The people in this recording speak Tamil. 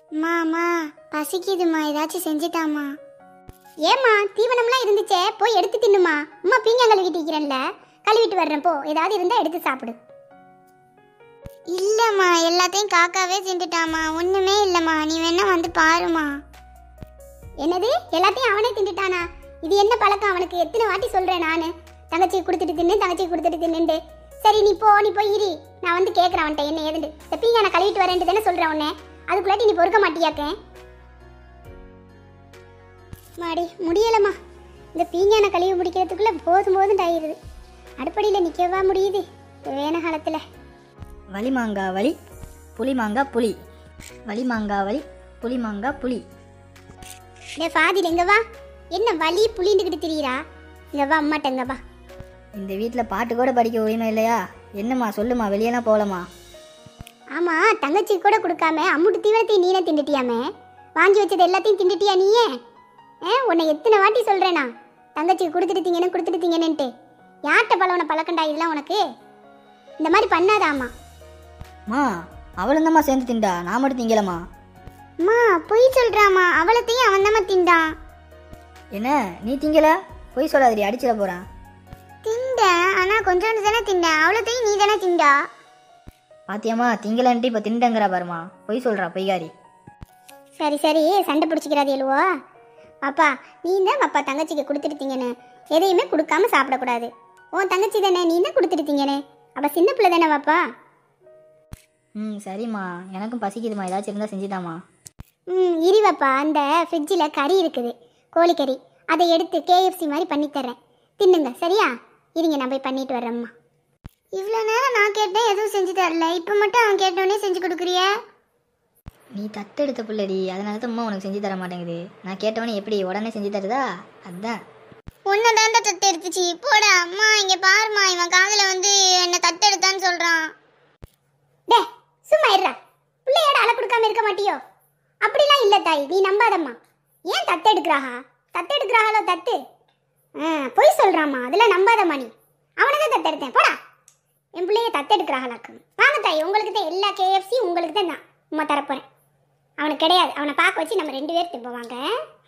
மாமா பசிக்குதுமா ஏதாச்சும் செஞ்சுட்டாமா ஏம்மா தீவனம்லாம் இருந்துச்சே போய் எடுத்து தின்னுமா அம்மா பீங்கா கழுவிட்டு இருக்கிறேன்ல கழுவிட்டு வர்றேன் போ ஏதாவது இருந்தா எடுத்து சாப்பிடு இல்லம்மா எல்லாத்தையும் காக்காவே தின்னுட்டாமா ஒண்ணுமே இல்லம்மா நீ வேணா வந்து பாருமா என்னது எல்லாத்தையும் அவனே தின்னுட்டானா இது என்ன பழக்கம் அவனுக்கு எத்தனை வாட்டி சொல்றேன் நானு தங்கச்சி கொடுத்துட்டு தின்னு தங்கச்சி கொடுத்துட்டு தின்னுண்டு சரி நீ போ நீ போய் இரு நான் வந்து கேட்குறேன் அவன்கிட்ட என்ன ஏதுண்டு இந்த பீங்கா நான் கழுவிட்டு வரேன்ட்டு தானே சொல்கிறேன் உன்னை அதுக்குள்ளாட்டி நீ பொறுக்க மாட்டியாக்கேன் மாடி முடியலம்மா இந்த பீங்கான கழுவி முடிக்கிறதுக்குள்ள போதும் போதும் ஆயிருது அடுப்படியில் நிற்கவா முடியுது இந்த வேன காலத்தில் வலி மாங்காய் வலி புளி மாங்காய் புளி வலி மாங்காய் வலி புளி மாங்காய் புளி டே ஃபாதில் எங்க வா என்ன வலி புளிண்டுக்கிட்டு திரியிறா இங்க வா அம்மாட்ட இங்க வா இந்த வீட்டில் பாட்டு கூட படிக்க உரிமை இல்லையா என்னம்மா சொல்லுமா வெளியெல்லாம் போகலம்மா ஆமா தங்கச்சி கூட கொடுக்காம அம்முட்டு தீவனத்தையும் நீனே திண்டுட்டியாமே வாங்கி வச்சது எல்லாத்தையும் திண்டுட்டியா நீயே ஏ உன்னை எத்தனை வாட்டி சொல்றேனா தங்கச்சிக்கு கொடுத்துட்டுத்தீங்கன்னு கொடுத்துட்டுத்தீங்கன்னுட்டு யார்கிட்ட பழவன பழக்கண்டா இதெல்லாம் உனக்கு இந்த மாதிரி பண்ணாதாம்மா மா அவளுந்தம்மா சேர்ந்து திண்டா நான் மட்டும் திங்கலம்மா அம்மா பொய் சொல்றாமா அவளத்தையும் அவன் தாம்மா திண்டான் என்ன நீ திங்கல பொய் சொல்லாதடி அடிச்சிட போகிறான் திண்டேன் ஆனா கொஞ்சோண்டு தானே திண்டேன் அவளத்தையும் நீ தானே திண்டா பாத்தியம்மா திங்கலன்ட்டு இப்போ திண்டங்கிறா பாருமா பொய் சொல்கிறா பொய்காரி சரி சரி சண்டை பிடிச்சிக்கிறாது எழுவோ அப்பா நீ தான் அப்பா தங்கச்சிக்கு கொடுத்துருத்தீங்கன்னு எதையுமே கொடுக்காம சாப்பிடக்கூடாது உன் தங்கச்சி தானே நீ தான் கொடுத்துருத்தீங்கன்னு அப்ப சின்ன பிள்ளை தானே வாப்பா ம் சரிம்மா எனக்கும் பசிக்குதுமா ஏதாச்சும் இருந்தால் செஞ்சுதாம்மா ம் இரிவாப்பா அந்த ஃப்ரிட்ஜில் கறி இருக்குது கோழிக்கறி அதை எடுத்து கேஎஃப்சி மாதிரி பண்ணித் தர்றேன் தின்னுங்க சரியா இருங்க நான் போய் பண்ணிட்டு வர்றேம்மா இவ்வளோ நேரம் நான் கேட்டேன் எதுவும் செஞ்சு தரல இப்போ மட்டும் அவன் கேட்டோடனே செஞ்சு கொடுக்குறிய நீ தத்தெடுத்த பிள்ளடி அதனால தான் அம்மா உனக்கு செஞ்சு தர மாட்டேங்குது நான் கேட்டவனே எப்படி உடனே செஞ்சு தருதா அதுதான் உன்னை தான் தத்து எடுத்துச்சு போடா அம்மா இங்க பாருமா இவன் காதுல வந்து என்ன தத்தெடுத்தான்னு சொல்றான் டே சும்மா இருடா பிள்ளையோட அலை கொடுக்காம இருக்க மாட்டியோ அப்படிலாம் இல்ல தாய் நீ நம்பாதம்மா ஏன் தத்து எடுக்கிறாஹா தத்து எடுக்கிறாங்களோ தத்து ஆ பொய் சொல்றாம்மா அதெல்லாம் நம்பாதம்மா நீ அவனை தான் தத்து எடுத்தேன் போடா என் பிள்ளைய தத்து எடுக்கிறாங்களாக்கு வாங்க தாய் உங்களுக்கு தான் எல்லா கேஎஃப்சி உங்களுக்கு தான் நான் உமா தரப்போறேன் அவனுக்கு கிடையாது அவனை பார்க்க வச்சு நம்ம ரெண்டு பேர் திப்போம் வாங்க